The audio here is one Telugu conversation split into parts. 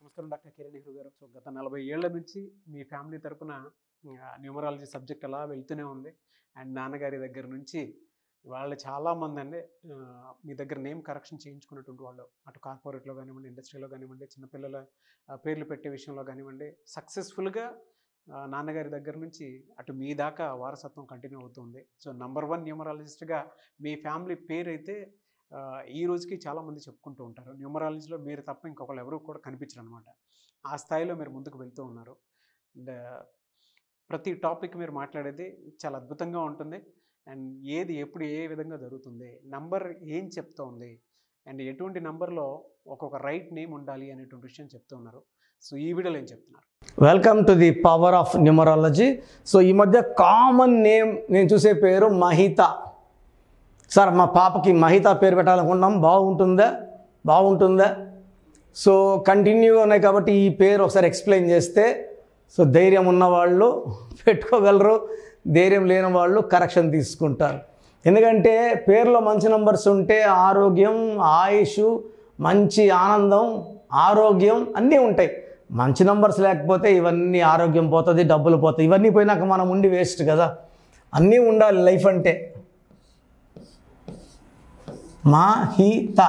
నమస్కారం డాక్టర్ కిరణ్ నెహ్రూ గారు సో గత నలభై ఏళ్ల నుంచి మీ ఫ్యామిలీ తరపున న్యూమరాలజీ సబ్జెక్ట్ అలా వెళ్తూనే ఉంది అండ్ నాన్నగారి దగ్గర నుంచి వాళ్ళు చాలామంది అండి ఆ, మీ దగ్గర నేమ్ కరెక్షన్ చేయించుకున్నటువంటి వాళ్ళు అటు కార్పొరేట్లో కానివ్వండి ఇండస్ట్రీలో కానివ్వండి చిన్నపిల్లల ఆ, పేర్లు పెట్టే విషయంలో కానివ్వండి సక్సెస్ఫుల్గా నాన్నగారి దగ్గర నుంచి అటు మీ దాకా వారసత్వం కంటిన్యూ అవుతుంది సో నంబర్ వన్ న్యూమరాలజిస్ట్గా మీ ఫ్యామిలీ పేరు అయితే ఆ, ఈ రోజుకి చాలామంది చెప్పుకుంటూ ఉంటారు న్యూమరాలజీలో మీరు తప్ప ఇంకొకళ్ళు ఎవరు కూడా కనిపించరు అనమాట ఆ స్థాయిలో మీరు ముందుకు వెళ్తూ ఉన్నారు అండ్ ప్రతి టాపిక్ మీరు మాట్లాడేది చాలా అద్భుతంగా ఉంటుంది అండ్ ఏది ఎప్పుడు ఏ విధంగా జరుగుతుంది నంబర్ ఏం చెప్తూ ఉంది అండ్ ఎటువంటి నంబర్లో ఒక్కొక్క రైట్ నేమ్ ఉండాలి అనేటువంటి విషయం చెప్తూ ఉన్నారు సో ఈ వీడియోలో ఏం చెప్తున్నారు welcome to the power of numerology so ఈ మధ్య కామన్ నేమ్ నేను చూసే పేరు మహిత సార్ మా పాపకి మహిత పేరు పెట్టాలనుకున్నాం బాగుంటుందా బాగుంటుందా సో కంటిన్యూగా ఉన్నాయి కాబట్టి ఈ పేరు ఒకసారి ఎక్స్ప్లెయిన్ చేస్తే సో ధైర్యం ఉన్నవాళ్ళు పెట్టుకోగలరు ధైర్యం లేని వాళ్ళు కరెక్షన్ తీసుకుంటారు ఎందుకంటే పేరులో మంచి నంబర్స్ ఉంటే ఆరోగ్యం ఆయుష్ మంచి ఆనందం ఆరోగ్యం అన్నీ ఉంటాయి మంచి నంబర్స్ లేకపోతే ఇవన్నీ ఆరోగ్యం పోతుంది డబ్బులు పోతాయి ఇవన్నీ పోయినాక మనం ఉండి వేస్ట్ కదా అన్నీ ఉండాలి లైఫ్ అంటే Mahita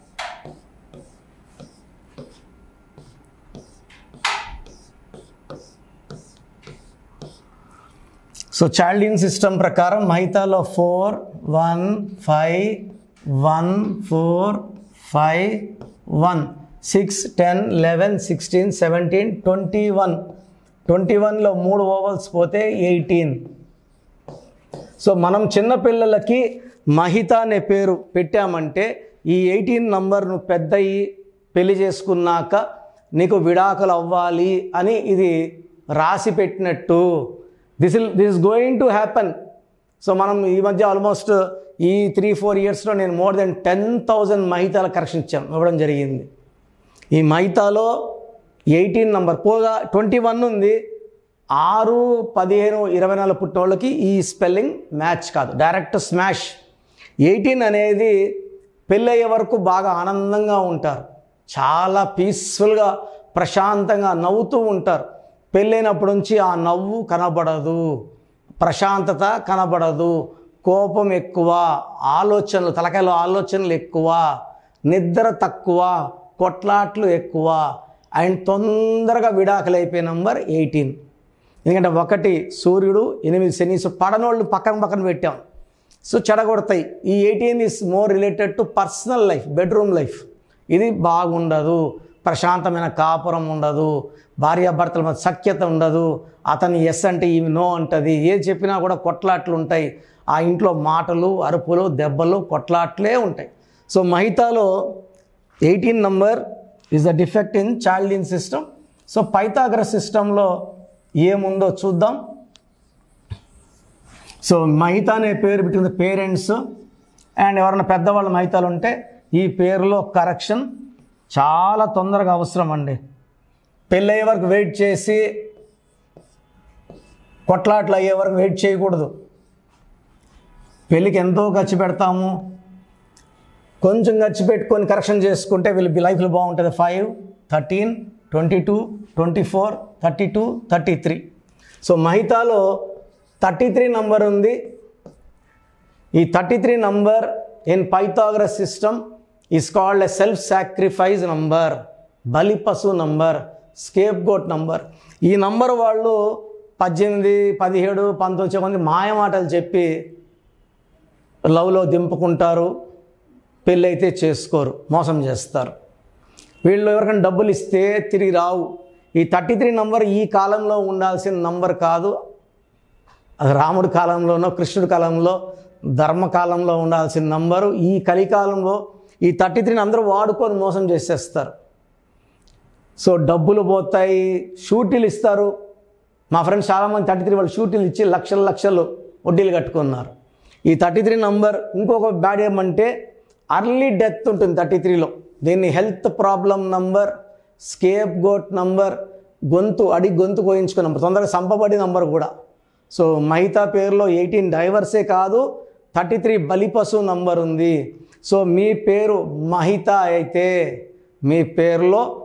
so Chaldean system ప్రకారం మహితాలో four one five one four five one six ten eleven sixteen seventeen twenty one twenty వన్లో మూడు ఓవల్స్ పోతే ఎయిటీన్ సో మనం చిన్నపిల్లలకి మహిత అనే పేరు పెట్టామంటే ఈ ఎయిటీన్ నంబర్ను పెద్దయి పెళ్లి చేసుకున్నాక నీకు విడాకులు అవ్వాలి అని ఇది రాసి పెట్టినట్టు this will this going to happen so మనం ఈ మధ్య ఆల్మోస్ట్ ఈ త్రీ ఫోర్ ఇయర్స్లో నేను మోర్ దెన్ టెన్ థౌజండ్ మహితాల కరెక్షన్ ఇచ్చాం ఇవ్వడం జరిగింది ఈ మైతాలో ఎయిటీన్ నంబర్ పోగా ట్వంటీ వన్ ఉంది ఆరు పదిహేను ఇరవై నాలుగు పుట్టినోళ్ళకి ఈ స్పెల్లింగ్ మ్యాచ్ కాదు డైరెక్ట్ స్మాష్ ఎయిటీన్ అనేది పెళ్ళయ్యే వరకు బాగా ఆనందంగా ఉంటారు చాలా పీస్ఫుల్గా ప్రశాంతంగా నవ్వుతూ ఉంటారు పెళ్ళైనప్పటి నుంచి ఆ నవ్వు కనబడదు ప్రశాంతత కనబడదు కోపం ఎక్కువ ఆలోచనలు తలకాయలో ఆలోచనలు ఎక్కువ నిద్ర తక్కువ కొట్లాట్లు ఎక్కువ అండ్ తొందరగా విడాకులు అయిపోయే నంబర్ ఎయిటీన్ ఎందుకంటే ఒకటి సూర్యుడు ఎనిమిది శని సో పడనోళ్ళు పక్కన పక్కన పెట్టాం సో చెడగొడతాయి ఈ eighteen is more related to personal life bedroom life ఇది బాగుండదు ప్రశాంతమైన కాపురం ఉండదు భార్యాభర్తల మధ్య సఖ్యత ఉండదు అతను ఎస్ అంటే ఈమె నో అంటది ఏది చెప్పినా కూడా కొట్లాట్లు ఉంటాయి ఆ ఇంట్లో మాటలు అరుపులు దెబ్బలు కొట్లాట్లే ఉంటాయి సో మహితాలో eighteen number is the defect in Chaldean system so Pythagoras సిస్టంలో ఏముందో చూద్దాం సో మహిత అనే పేరు పెట్టింది పేరెంట్స్ అండ్ ఎవరైనా పెద్దవాళ్ళ మహితాలు ఉంటే ఈ పేరులో కరెక్షన్ చాలా తొందరగా అవసరం అండి పెళ్ళయ్యే వరకు వెయిట్ చేసి కొట్లాట్లు అయ్యే వరకు వెయిట్ చేయకూడదు పెళ్ళికి ఎంతో ఖర్చు పెడతాము కొంచెం ఖర్చు పెట్టుకొని కరెక్షన్ చేసుకుంటే వీళ్ళు లైఫ్లో బాగుంటుంది five thirteen twenty two twenty four thirty two thirty three so మహితాలో థర్టీ త్రీ నంబర్ ఉంది ఈ thirty three number in Pythagoras system is called a self sacrifice number బలి పశు నంబర్ స్కేప్ గోట్ నంబర్ ఈ నంబర్ వాళ్ళు పద్దెనిమిది పదిహేడు పంతొమ్మిది మంది మాయమాటలు చెప్పి లవ్లో దింపుకుంటారు పెళ్ళైతే చేసుకోరు మోసం చేస్తారు వీళ్ళు ఎవరికైనా డబ్బులు ఇస్తే తిరిగి రావు ఈ థర్టీ త్రీ నంబర్ ఈ కాలంలో ఉండాల్సిన నంబర్ కాదు అది రాముడి కాలంలోనో కృష్ణుడి కాలంలో ధర్మకాలంలో ఉండాల్సిన నంబరు ఈ కలికాలంలో ఈ థర్టీ త్రీని అందరూ వాడుకొని మోసం చేసేస్తారు సో డబ్బులు పోతాయి షూటీలు ఇస్తారు మా ఫ్రెండ్స్ చాలామంది థర్టీ త్రీ వాళ్ళు షూటీలు ఇచ్చి లక్షల లక్షలు వడ్డీలు కట్టుకున్నారు ఈ థర్టీ త్రీ నంబర్ ఇంకొక బ్యాడ్ ఏమంటే అర్లీ డెత్ ఉంటుంది థర్టీ త్రీలో దీన్ని health problem number scapegoat number గొంతు అడిగి గొంతు కోయించుకున్న నంబర్ తొందరగా సంపబడి నంబర్ కూడా సో మహితా పేరులో ఎయిటీన్ డైవర్సే కాదు థర్టీ త్రీ బలిపశు నంబర్ ఉంది సో మీ పేరు మహిత అయితే మీ పేరులో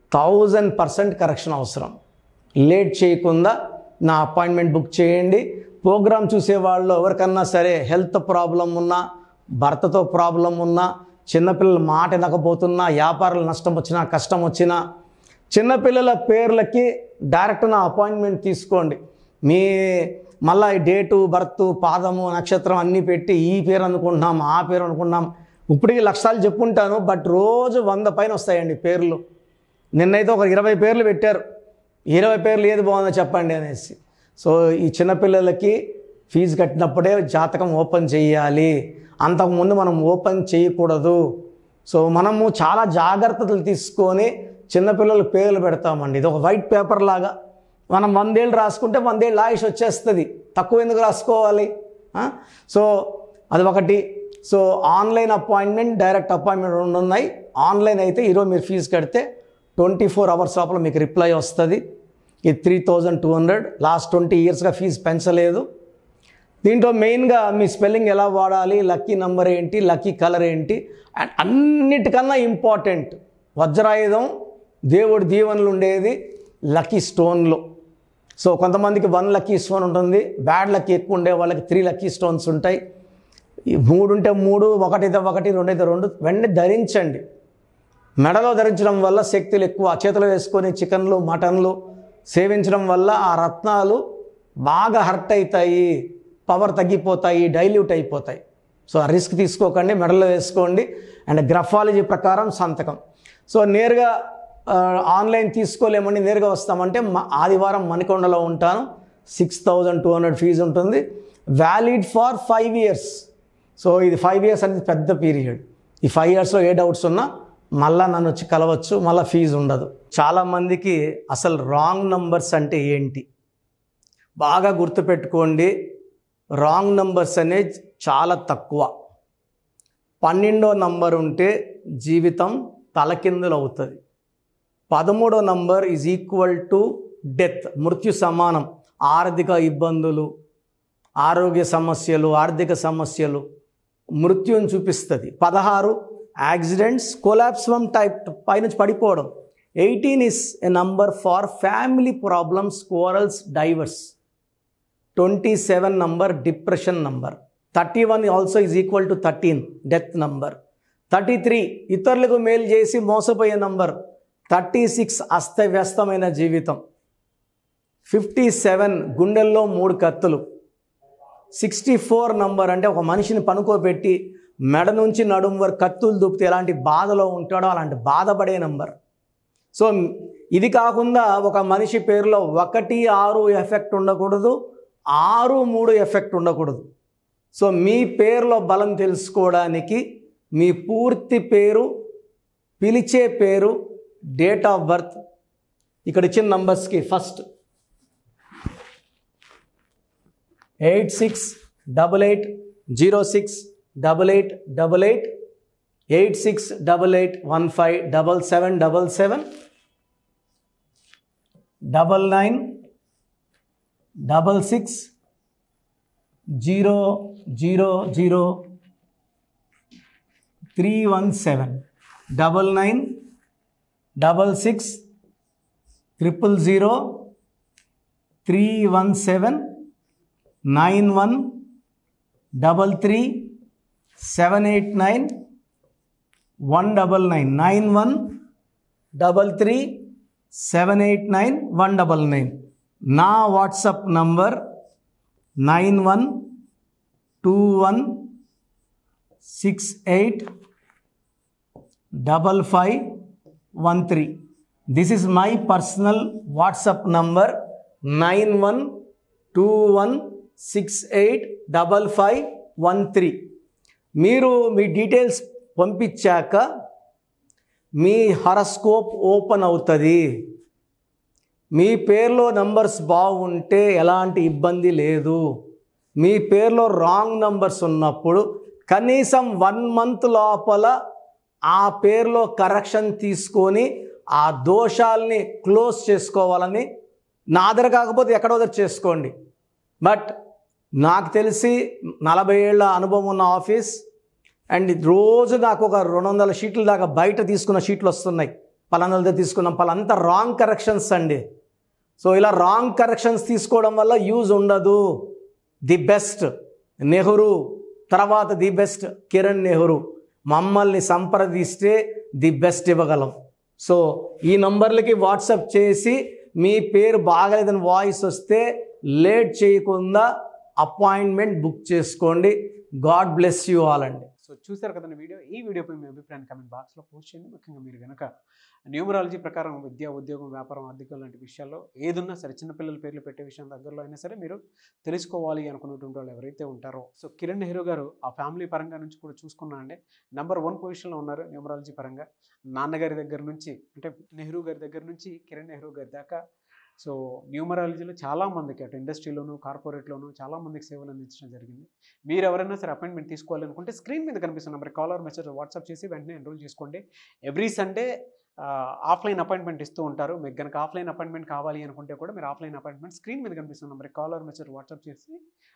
థౌజండ్ పర్సెంట్ కరెక్షన్ అవసరం లేట్ చేయకుండా నా అపాయింట్మెంట్ బుక్ చేయండి ప్రోగ్రామ్ చూసే వాళ్ళు ఎవరికన్నా సరే హెల్త్ ప్రాబ్లం ఉన్నా భర్తతో ప్రాబ్లం ఉన్నా చిన్నపిల్లల మాట వినకపోతున్నా వ్యాపారాలు నష్టం వచ్చినా కష్టం వచ్చినా చిన్నపిల్లల పేర్లకి డైరెక్ట్ నా అపాయింట్మెంట్ తీసుకోండి మీ మళ్ళీ ఈ డేటు బర్త్ పాదము నక్షత్రం అన్నీ పెట్టి ఈ పేరు అనుకుంటున్నాం ఆ పేరు అనుకుంటున్నాం ఇప్పటికి లక్షలు చెప్పుంటాను బట్ రోజు వంద పైన వస్తాయండి పేర్లు నిన్నైతే ఒక ఇరవై పేర్లు పెట్టారు ఇరవై పేర్లు ఏది బాగుందో చెప్పండి అనేసి సో ఈ చిన్నపిల్లలకి ఫీజు కట్టినప్పుడే జాతకం ఓపెన్ చేయాలి అంతకుముందు మనం ఓపెన్ చేయకూడదు సో మనము చాలా జాగ్రత్తలు తీసుకొని చిన్నపిల్లల పేర్లు పెడతామండి ఇది ఒక వైట్ పేపర్ లాగా మనం వందేళ్ళు రాసుకుంటే వందేళ్ళు ఆయుష్ వచ్చేస్తుంది తక్కువ ఎందుకు రాసుకోవాలి ఆ? సో అది ఒకటి so online appointment direct appointment రెండు ఉన్నాయి ఆన్లైన్ అయితే ఈరోజు మీరు ఫీజు కడితే ట్వంటీ ఫోర్ అవర్స్ లోపల మీకు రిప్లై వస్తుంది ఇది three thousand two hundred last twenty ఇయర్స్గా ఫీజు పెంచలేదు దీంట్లో మెయిన్గా మీ స్పెల్లింగ్ ఎలా వాడాలి లక్కీ నంబర్ ఏంటి లక్కీ కలర్ ఏంటి అండ్ అన్నిటికన్నా ఇంపార్టెంట్ వజ్రాయుధం దేవుడి దీవెనలు ఉండేది లక్కీ స్టోన్లో సో కొంతమందికి వన్ లక్కీ స్టోన్ ఉంటుంది బ్యాడ్ లక్కీ ఎక్కువ ఉండే వాళ్ళకి త్రీ లక్కీ స్టోన్స్ ఉంటాయి ఈ మూడు ఉంటే మూడు ఒకటైతే ఒకటి రెండైతే రెండు వెంటనే ధరించండి మెడలో ధరించడం వల్ల శక్తులు ఎక్కువ చేతిలో వేసుకొని చికెన్లు మటన్లు సేవించడం వల్ల ఆ రత్నాలు బాగా హర్ట్ అవుతాయి పవర్ తగ్గిపోతాయి డైల్యూట్ అయిపోతాయి సో ఆ రిస్క్ తీసుకోకండి మెడలో వేసుకోండి అండ్ గ్రఫాలజీ ప్రకారం సంతకం సో నేరుగా ఆ, ఆన్లైన్ తీసుకోలేమండి నేరుగా వస్తామంటే మా ఆదివారం మణికొండలో ఉంటాను six thousand two hundred fee ఉంటుంది valid for five years so ఇది ఫైవ్ ఇయర్స్ అనేది పెద్ద పీరియడ్ ఈ ఫైవ్ ఇయర్స్లో ఏ డౌట్స్ ఉన్నా మళ్ళా నన్ను వచ్చి కలవచ్చు మళ్ళీ ఫీజు ఉండదు చాలామందికి అసలు రాంగ్ నంబర్స్ అంటే ఏంటి బాగా గుర్తుపెట్టుకోండి రాంగ్ నంబర్స్ అనేది చాలా తక్కువ పన్నెండో నంబర్ ఉంటే జీవితం తలకిందులు అవుతుంది పదమూడో number is equal to death మృత్యు సమానం ఆర్థిక ఇబ్బందులు ఆరోగ్య సమస్యలు ఆర్థిక సమస్యలు మృత్యుని చూపిస్తుంది పదహారు యాక్సిడెంట్స్ కొలాప్స్ ఫ్రమ్ టైప్ పైనుంచి పడిపోవడం eighteen is a number for family problems quarrels divorce twenty seven number depression number thirty one also is equal to thirteen death number thirty three ఇతరులకు మేలు చేసి మోసపోయే నంబర్ థర్టీ సిక్స్ అస్తవ్యస్తమైన జీవితం ఫిఫ్టీ సెవెన్ గుండెల్లో మూడు కత్తులు సిక్స్టీ ఫోర్ నంబర్ అంటే ఒక మనిషిని పనుకోబెట్టి మెడ నుంచి నడుం వరకు కత్తులు దూపితే ఎలాంటి బాధలో ఉంటాడో అలాంటి బాధపడే నంబర్ సో ఇది కాకుండా ఒక మనిషి పేరులో ఒకటి ఆరు ఎఫెక్ట్ ఉండకూడదు ఆరు మూడు ఎఫెక్ట్ ఉండకూడదు సో మీ పేరులో బలం తెలుసుకోవడానికి మీ పూర్తి పేరు పిలిచే పేరు డేట్ ఆఫ్ బర్త్ ఇక్కడ ఇచ్చిన నంబర్స్కి first eight six double eight zero six double eight double eight eight six double eight one five double seven double seven double nine double six zero zero zero three one seven double nine double six triple zero three one seven nine one double three seven eight nine one double nine nine one double three seven eight nine one double nine నా WhatsApp number nine one two one six eight double five one three this is my personal WhatsApp number nine one two one six eight double five one three మీరు మీ డీటెయిల్స్ పంపించాక మీ హరస్కోప్ ఓపెన్ అవుతుంది మీ పేర్లో నంబర్స్ బాగుంటే ఎలాంటి ఇబ్బంది లేదు మీ పేర్లో రాంగ్ నంబర్స్ ఉన్నప్పుడు కనీసం వన్ మంత్ లోపల ఆ పేరులో కరెక్షన్ తీసుకొని ఆ దోషాల్ని క్లోజ్ చేసుకోవాలని నా దగ్గర కాకపోతే ఎక్కడో దగ్గర చేసుకోండి బట్ నాకు తెలిసి నలభై ఏళ్ళ అనుభవం ఉన్న ఆఫీస్ అండ్ రోజు నాకు ఒక రెండు వందల షీట్ల దాకా బయట తీసుకున్న షీట్లు వస్తున్నాయి పలానాలతో తీసుకున్నాం పలాంతా రాంగ్ కరెక్షన్స్ అండి సో ఇలా రాంగ్ కరెక్షన్స్ తీసుకోవడం వల్ల యూజ్ ఉండదు ది బెస్ట్ నెహ్రూ తర్వాత ది బెస్ట్ కిరణ్ నెహ్రూ మమ్మల్ని సంప్రదిస్తే ది బెస్ట్ ఇవ్వగలం సో ఈ నంబర్లకి వాట్సాప్ చేసి మీ పేరు బాగలేదని వాయిస్ వస్తే లేట్ చేయకుండా అపాయింట్మెంట్ బుక్ చేసుకోండి గాడ్ బ్లెస్ యూ ఆల్ అండి సో చూశారు కదండి వీడియో ఈ వీడియోపై మీ అభిప్రాయాన్ని కమెంట్ బాక్స్లో పోస్ట్ చేయండి ముఖ్యంగా మీరు కనుక న్యూమరాలజీ ప్రకారం విద్య ఉద్యోగం వ్యాపారం ఆర్థికం లాంటి విషయాల్లో ఏదున్నా సరే చిన్నపిల్లల పేర్లు పెట్టే విషయం దగ్గరలో అయినా సరే మీరు తెలుసుకోవాలి అనుకున్నటువంటి వాళ్ళు ఎవరైతే ఉంటారో సో కిరణ్ నెహ్రూ గారు ఆ ఫ్యామిలీ పరంగా నుంచి కూడా చూసుకున్నా అండి నెంబర్ వన్ పొజిషన్లో ఉన్నారు న్యూమరాలజీ పరంగా నాన్నగారి దగ్గర నుంచి అంటే నెహ్రూ గారి దగ్గర నుంచి కిరణ్ నెహ్రూ గారి దాకా సో న్యూమరాలజీలో చాలామందికి అటు ఇండస్ట్రీలోను కార్పొరేట్లోను చాలామందికి సేవలు అందించడం జరిగింది మీరు ఎవరైనా సరే అపాయింట్మెంట్ తీసుకోవాలనుకుంటే స్క్రీన్ మీద కనిపిస్తున్న నెంబర్ కాలర్ మెసేజ్ వాట్సాప్ చేసి వెంటనే ఎన్రోల్ చేసుకోండి ఎవ్రీ సండే ఆఫ్లైన్ అపాయింట్మెంట్ ఇస్తూ ఉంటారు మీకు కనుక ఆఫ్లైన్ అపాయింట్మెంట్ కావాలి అనుకుంటే కూడా మీరు ఆఫ్లైన్ అపాయింట్మెంట్ స్క్రీన్ మీద కనిపిస్తున్న నెంబర్ కాలర్ మెసేజ్ వాట్సాప్ చేసి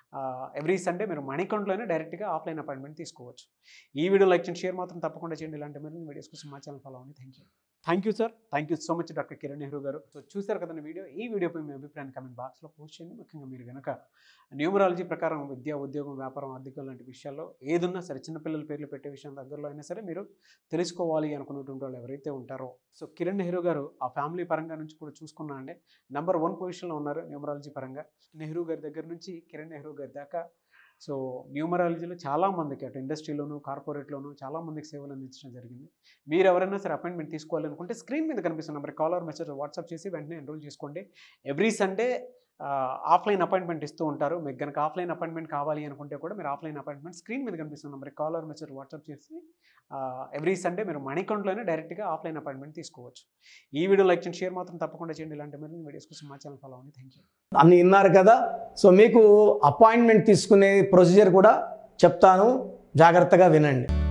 ఎవ్రీ సండే మీరు మనీ అకౌంట్లోనే డైరెక్ట్గా ఆఫ్లైన్ అపాయింట్మెంట్ తీసుకోవచ్చు ఈ వీడియో లైక్ చేయండి షేర్ మాత్రం తప్పకుండా చేయండి ఇలాంటి మరిన్ని వీడియోస్ కోసం మా ఛానల్ ఫాలో అవ్వండి thank you thank you sir thank you so much doctor Kiran Nehru గారు సో చూశారు కదండి వీడియో ఈ వీడియోపై మీ అభిప్రాయాన్ని కమెంట్ బాక్స్లో పోస్ట్ చేయండి ముఖ్యంగా మీరు కనుక న్యూమరాలజీ ప్రకారం విద్య ఉద్యోగం వ్యాపారం ఆర్థికం లాంటి విషయాల్లో ఏదున్నా సరే చిన్నపిల్లల పేర్లు పెట్టే విషయం దగ్గరలో అయినా సరే మీరు తెలుసుకోవాలి అనుకున్నటువంటి వాళ్ళు ఎవరైతే ఉంటారో సో కిరణ్ నెహ్రూ గారు ఆ ఫ్యామిలీ పరంగా నుంచి కూడా చూసుకున్నా అండి నెంబర్ వన్ పొజిషన్లో ఉన్నారు న్యూమరాలజీ పరంగా నెహ్రూ గారి దగ్గర నుంచి కిరణ్ నెహ్రూ గారి దాకా సో న్యూమరాలజీలో చాలామందికి అటు ఇండస్ట్రీలోను కార్పొరేట్లోను చాలామందికి సేవలు అందించడం జరిగింది మీరు ఎవరైనా సరే అపాయింట్మెంట్ తీసుకోవాలనుకుంటే స్క్రీన్ మీద కనిపిస్తున్న నెంబర్ కాలర్ మెసేజ్ వాట్సాప్ చేసి వెంటనే ఎన్రోల్ చేసుకోండి ఎవ్రీ సండే ఆఫ్లైన్ అపాయింట్మెంట్ ఇస్తూ ఉంటారు మీకు కనుక ఆఫ్లైన్ అపాయింట్మెంట్ కావాలి అనుకుంటే కూడా మీరు ఆఫ్లైన్ అపాయింట్మెంట్ స్క్రీన్ మీద కనిపిస్తున్న నెంబర్ కాలర్ మెసేజ్ వాట్సాప్ చేసి ఎవ్రీ సండే మీరు మనీ అకౌంట్లోనే డైరెక్ట్గా ఆఫ్లైన్ అపాయింట్మెంట్ తీసుకోవచ్చు ఈ వీడియో లైక్ చేయండి షేర్ మాత్రం తప్పకుండా చేయండి ఇలాంటి మరిన్ని వీడియోస్ కోసం మా ఛానల్ ఫాలో అవ్వండి థ్యాంక్ యూ అన్ని విన్నారు కదా సో మీకు అపాయింట్మెంట్ తీసుకునే ప్రొసీజర్ కూడా చెప్తాను జాగ్రత్తగా వినండి